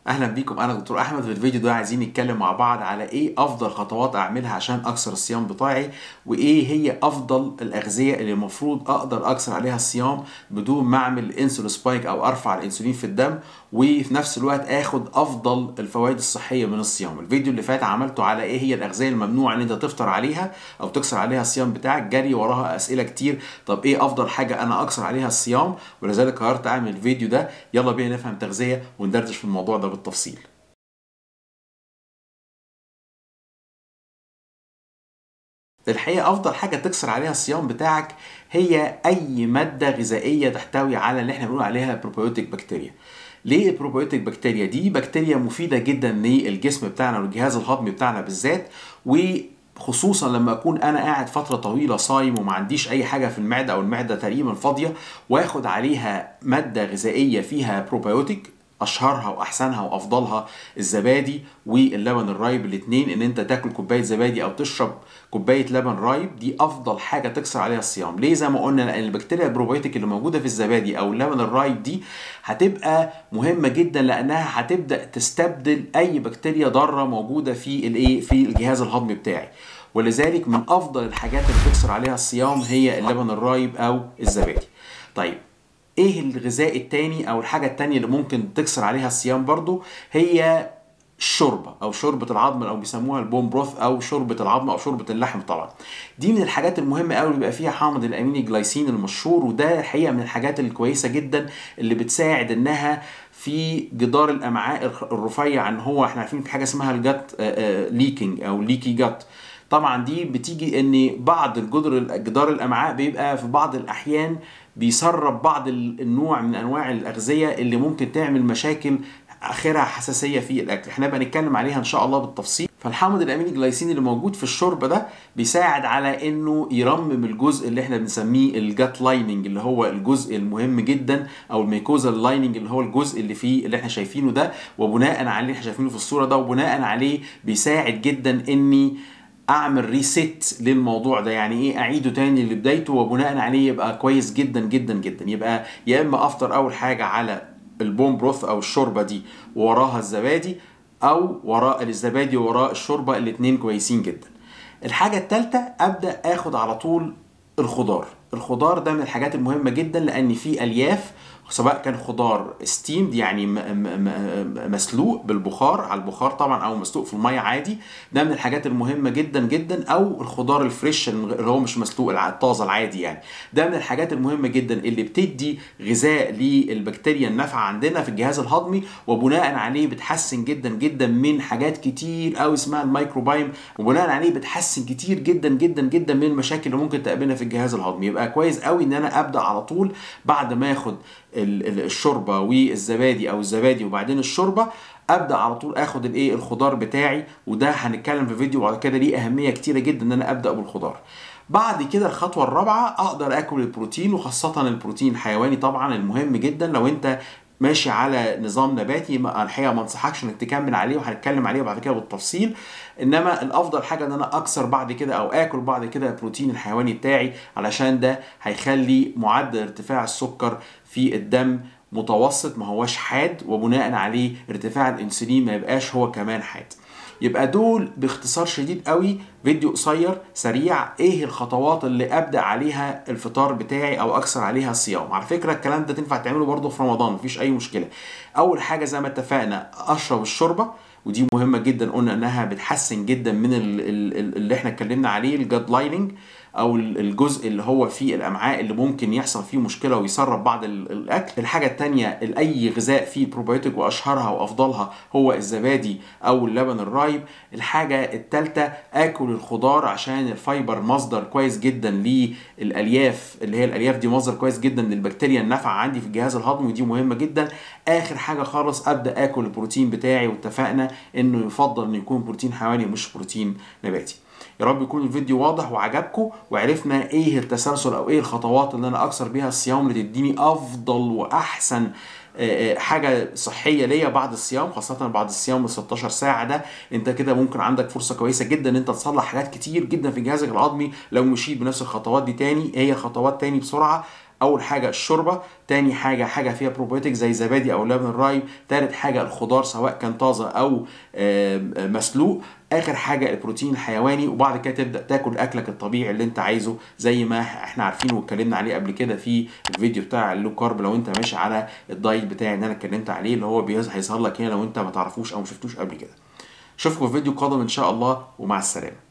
اهلا بيكم انا دكتور احمد في الفيديو ده عايزين نتكلم مع بعض على ايه افضل خطوات اعملها عشان اكسر الصيام بتاعي وايه هي افضل الاغذيه اللي المفروض اقدر اكسر عليها الصيام بدون ما اعمل انسولين سبايك او ارفع الانسولين في الدم وفي نفس الوقت اخد افضل الفوائد الصحيه من الصيام الفيديو اللي فات عملته على ايه هي الاغذيه الممنوع ان انت تفطر عليها او تكسر عليها الصيام بتاعك جري وراها اسئله كتير طب ايه افضل حاجه انا اكسر عليها الصيام ولذلك قررت اعمل الفيديو ده يلا بينا نفهم تغذيه وندردش في الموضوع ده بالتفصيل الحقيقة أفضل حاجة تكسر عليها الصيام بتاعك هي أي مادة غذائية تحتوي على اللي احنا بنقول عليها بروبيوتيك بكتيريا. ليه البروبيوتيك بكتيريا دي بكتيريا مفيدة جدا للجسم بتاعنا والجهاز الهضمي بتاعنا بالذات وخصوصا لما اكون انا قاعد فتره طويله صايم وما عنديش اي حاجه في المعده او المعده تقريبا فاضيه واخد عليها ماده غذائيه فيها بروبيوتيك اشهرها واحسنها وافضلها الزبادي واللبن الرايب الاثنين ان انت تاكل كوبايه زبادي او تشرب كوبايه لبن رايب دي افضل حاجه تكسر عليها الصيام ليه زي ما قلنا لان البكتيريا البروبيوتيك اللي موجوده في الزبادي او اللبن الرايب دي هتبقى مهمه جدا لانها هتبدا تستبدل اي بكتيريا ضاره موجوده في الايه في الجهاز الهضمي بتاعي ولذلك من افضل الحاجات اللي تكسر عليها الصيام هي اللبن الرايب او الزبادي طيب ايه الغذاء التاني او الحاجة التانية اللي ممكن تكسر عليها الصيام برضو هي الشوربة او شوربة العظم او بيسموها البون بروث او شوربة العظم او شوربة اللحم طبعا دي من الحاجات المهمة قوي اللي بيبقى فيها حامض الاميني جلايسين المشهور وده الحقيقة من الحاجات الكويسة جدا اللي بتساعد انها في جدار الامعاء الرفيع ان هو احنا عارفين في حاجة اسمها الجت ليكينج او ليكي جت طبعا دي بتيجي ان بعض الجدر جدار الامعاء بيبقى في بعض الاحيان بيسرب بعض النوع من انواع الاغذيه اللي ممكن تعمل مشاكل اخرها حساسيه في الاكل احنا بقى نتكلم عليها ان شاء الله بالتفصيل فالحامض الاميني جلايسين اللي موجود في الشوربه ده بيساعد على انه يرمم الجزء اللي احنا بنسميه الجات لايننج اللي هو الجزء المهم جدا او الميكوزال لايننج اللي هو الجزء اللي فيه اللي احنا شايفينه ده وبناء عليه اللي احنا شايفينه في الصوره ده وبناء عليه بيساعد جدا اني اعمل ريست للموضوع ده يعني ايه اعيده تاني لبدايته وبناء عليه يبقى كويس جدا جدا جدا يبقى يا اما افطر اول حاجه على البون بروث او الشوربه دي ووراها الزبادي او وراء الزبادي ووراء الشوربه الاثنين كويسين جدا الحاجه الثالثه ابدا اخد على طول الخضار الخضار ده من الحاجات المهمه جدا لان فيه الياف سواء كان خضار ستيمد يعني مسلوق بالبخار على البخار طبعا او مسلوق في الميه عادي ده من الحاجات المهمه جدا جدا او الخضار الفريش اللي هو مش مسلوق الطازه العادي يعني ده من الحاجات المهمه جدا اللي بتدي غذاء للبكتيريا النافعه عندنا في الجهاز الهضمي وبناء عليه بتحسن جدا جدا من حاجات كتير قوي اسمها الميكروبايم وبناء عليه بتحسن كتير جدا جدا جدا من المشاكل اللي ممكن تقابلنا في الجهاز الهضمي يبقى كويس قوي ان انا ابدا على طول بعد ما اخد الشوربه والزبادي او الزبادي وبعدين الشوربه ابدا على طول اخد الايه الخضار بتاعي وده هنتكلم في فيديو بعد كده ليه اهميه كتيره جدا ان انا ابدا بالخضار بعد كده الخطوه الرابعه اقدر اكل البروتين وخاصه البروتين الحيواني طبعا المهم جدا لو انت ماشي على نظام نباتي الحقيقه ما انصحكش انك تكمل عليه وهنتكلم عليه بعد كده بالتفصيل انما الافضل حاجه ان انا اكسر بعد كده او اكل بعد كده البروتين الحيواني بتاعي علشان ده هيخلي معدل ارتفاع السكر في الدم متوسط ما هوش حاد وبناء عليه ارتفاع الانسولين ما يبقاش هو كمان حاد يبقى دول باختصار شديد قوي فيديو قصير سريع ايه الخطوات اللي ابدا عليها الفطار بتاعي او اكسر عليها الصيام على فكره الكلام ده تنفع تعمله برضه في رمضان مفيش اي مشكله اول حاجه زي ما اتفقنا اشرب الشوربه ودي مهمه جدا قلنا انها بتحسن جدا من اللي احنا اتكلمنا عليه الجاد لايننج او الجزء اللي هو فيه الامعاء اللي ممكن يحصل فيه مشكله ويسرب بعض الاكل الحاجه الثانيه اي غذاء فيه بروبيوتيك واشهرها وافضلها هو الزبادي او اللبن الرايب الحاجه الثالثه اكل الخضار عشان الفايبر مصدر كويس جدا للالياف اللي هي الالياف دي مصدر كويس جدا للبكتيريا النافعه عندي في الجهاز الهضمي ودي مهمه جدا اخر حاجه خالص ابدا اكل البروتين بتاعي واتفقنا انه يفضل انه يكون بروتين حيواني مش بروتين نباتي يا رب يكون الفيديو واضح وعجبكم وعرفنا ايه التسلسل او ايه الخطوات اللي انا اكسر بيها الصيام اللي تديني افضل واحسن حاجه صحيه ليا بعد الصيام خاصه بعد الصيام ال 16 ساعه ده انت كده ممكن عندك فرصه كويسه جدا ان انت تصلح حاجات كتير جدا في جهازك الهضمي لو مشيت بنفس الخطوات دي تاني هي خطوات تاني بسرعه اول حاجه الشوربه تاني حاجه حاجه فيها بروبيوتيك زي زبادي او لبن الراي تالت حاجه الخضار سواء كان طازه او آم، آم، مسلوق اخر حاجه البروتين الحيواني وبعد كده تبدا تاكل اكلك الطبيعي اللي انت عايزه زي ما احنا عارفين واتكلمنا عليه قبل كده في الفيديو بتاع اللو كارب لو انت ماشي على الدايت بتاعي اللي انا اتكلمت عليه اللي هو بيظهر هيظهر لك هنا لو انت ما تعرفوش او ما شفتوش قبل كده اشوفكم في فيديو قادم ان شاء الله ومع السلامه